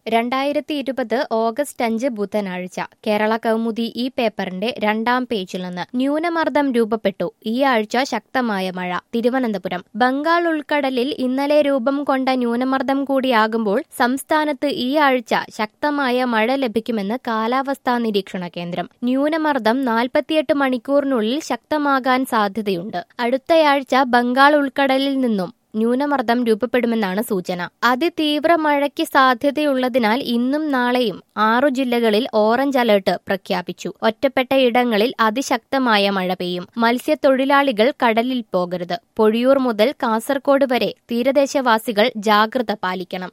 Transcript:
രണ്ടായിരത്തി ഇരുപത് ഓഗസ്റ്റ് അഞ്ച് ബുധനാഴ്ച കേരള കൗമുദി ഈ പേപ്പറിന്റെ രണ്ടാം പേജിൽ നിന്ന് ന്യൂനമർദ്ദം രൂപപ്പെട്ടു ഈ ആഴ്ച ശക്തമായ മഴ തിരുവനന്തപുരം ബംഗാൾ ഉൾക്കടലിൽ ഇന്നലെ രൂപം കൊണ്ട ന്യൂനമർദ്ദം കൂടിയാകുമ്പോൾ സംസ്ഥാനത്ത് ഈ ആഴ്ച ശക്തമായ മഴ ലഭിക്കുമെന്ന് കാലാവസ്ഥാ നിരീക്ഷണ കേന്ദ്രം ന്യൂനമർദ്ദം നാൽപ്പത്തിയെട്ട് മണിക്കൂറിനുള്ളിൽ ശക്തമാകാൻ സാധ്യതയുണ്ട് അടുത്തയാഴ്ച ബംഗാൾ ഉൾക്കടലിൽ നിന്നും ന്യൂനമർദ്ദം രൂപപ്പെടുമെന്നാണ് സൂചന അതിതീവ്ര മഴയ്ക്ക് സാധ്യതയുള്ളതിനാൽ ഇന്നും നാളെയും ആറു ജില്ലകളിൽ ഓറഞ്ച് അലർട്ട് പ്രഖ്യാപിച്ചു ഒറ്റപ്പെട്ട ഇടങ്ങളിൽ അതിശക്തമായ മഴ പെയ്യും മത്സ്യത്തൊഴിലാളികൾ കടലിൽ പോകരുത് പൊഴിയൂർ മുതൽ കാസർഗോഡ് വരെ തീരദേശവാസികൾ ജാഗ്രത പാലിക്കണം